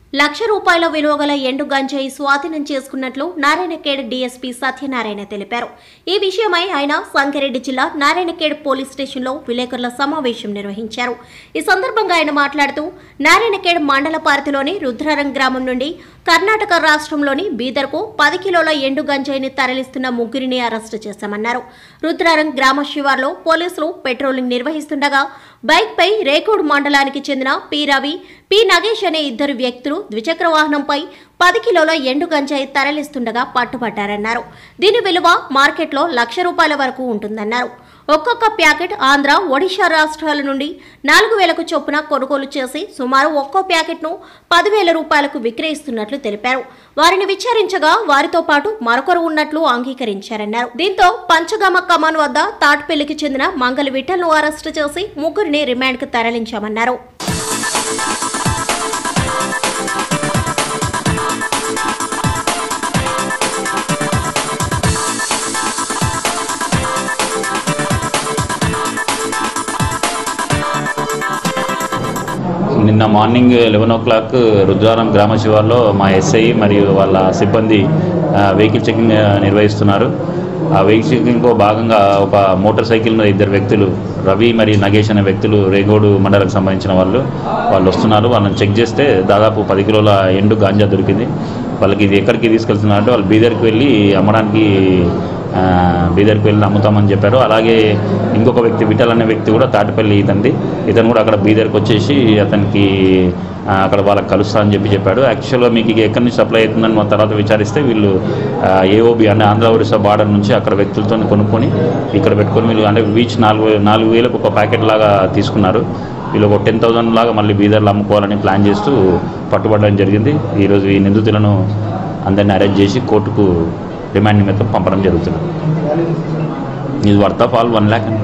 లక్ష రూపాయల విలువ గల ఎండు గంజాయి స్వాధీనం చేసుకున్నట్లు నారాయణఖేడ్ డీఎస్పీ సత్యనారాయణ తెలిపారు ఈ విషయమై ఆయన సంగారెడ్డి జిల్లా నారాయణఖేడ్ పోలీస్ స్టేషన్లో విలేకరుల సమావేశం నిర్వహించారు ఈ సందర్భంగా ఆయన మాట్లాడుతూ నారాయణఖేడ్ మండల పరిధిలోని రుద్రారం గ్రామం నుండి కర్ణాటక రాష్ట్రంలోని బీదర్కు పది కిలోల ఎండు గంజాయిని తరలిస్తున్న ముగ్గురిని అరెస్టు చేశామన్నారు రుద్రారం గ్రామ శివార్లో పోలీసులు పెట్రోలింగ్ నిర్వహిస్తుండగా బైక్పై రేకోడ్ మండలానికి చెందిన పి రవి పి నగేష్ అనే ఇద్దరు వ్యక్తులు ద్విచక్ర వాహనంపై పది కిలోల ఎండు గంజాయి తరలిస్తుండగా పట్టుబట్టారన్నారు దీని విలువ మార్కెట్లో లక్ష రూపాయల వరకు ఉంటుందన్నారు ఒక్కొక్క ప్యాకెట్ ఆంధ్ర ఒడిశా రాష్ట్రాల నుండి నాలుగు వేలకు చొప్పున కొనుగోలు చేసి సుమారు ఒక్కో ప్యాకెట్ను పదివేల రూపాయలకు విక్రయిస్తున్నట్లు తెలిపారు వారిని విచారించగా వారితో పాటు మరొకరు ఉన్నట్లు అంగీకరించారన్నారు దీంతో పంచగామ కమాన్ వద్ద తాటిపల్లికి చెందిన మంగళ విఠల్ను అరెస్టు చేసి ముగ్గురిని రిమాండ్కు తరలించామన్నారు నిన్న morning eleven o'clock Rudraram గ్రామ శివార్లో మా ఎస్ఐ మరియు వాళ్ళ సిబ్బంది ఆ, వెహికల్ చెకింగ్ ఆ, నిర్వహిస్తున్నారు ఆ వెహికల్ చెకింగ్లో భాగంగా ఒక మోటార్ సైకిల్ మీద ఇద్దరు వ్యక్తులు రవి మరియు నగేష్ అనే వ్యక్తులు రేగోడు మండలకు సంబంధించిన వాళ్ళు వాళ్ళు వస్తున్నారు వాళ్ళని చెక్ చేస్తే దాదాపు పది కిలోల ఎండు గాంజా దొరికింది వాళ్ళకి ఇది ఎక్కడికి తీసుకెళ్తున్నారంటే వాళ్ళు బీదర్కి వెళ్ళి అమ్మడానికి ఆ, బీదర్కి వెళ్ళి అమ్ముతామని చెప్పారు అలాగే ఇంకొక వ్యక్తి విఠల్ అనే వ్యక్తి కూడా తాటిపల్లి ఇతంది ఇతను కూడా అక్కడ బీదర్కి వచ్చేసి అతనికి ఆ, అక్కడ వాళ్ళకి కలుస్తా అని చెప్పి చెప్పాడు యాక్చువల్గా మీకు ఇది ఎక్కడి నుంచి సప్లై అవుతుందని మా తర్వాత విచారిస్తే వీళ్ళు ఏఓబి అంటే ఆంధ్ర ఒరిస్సా బార్డర్ నుంచి అక్కడ వ్యక్తులతో కొనుక్కొని ఇక్కడ పెట్టుకొని వీళ్ళు అంటే వీచ్ నాలుగు నాలుగు వేలకు ఒక ప్యాకెట్ లాగా తీసుకున్నారు వీళ్ళు ఒక టెన్ థౌసండ్ లాగా మళ్ళీ బీదర్లో అమ్ముకోవాలని ప్లాన్ చేస్తూ పట్టుబడడం జరిగింది ఈరోజు ఈ నిందితులను అందరిని అరెస్ట్ చేసి కోర్టుకు రిమాండ్ నిమిత్తం పంపడం జరుగుతుంది ఇది worth of all one lakh అండి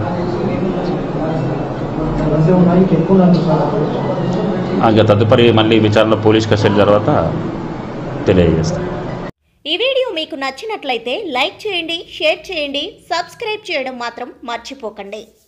అంతే ఉన్నాయి ఇంకెక్కువ నడుస్తున్నారు ఇక తదుపరి మళ్ళీ విచారణ పోలీస్ కస్టడీ తర్వాత తెలియజేస్తాం ఈ వీడియో మీకు నచ్చినట్లయితే లైక్ చేయండి షేర్ చేయండి సబ్స్క్రైబ్ చేయడం మాత్రం మర్చిపోకండి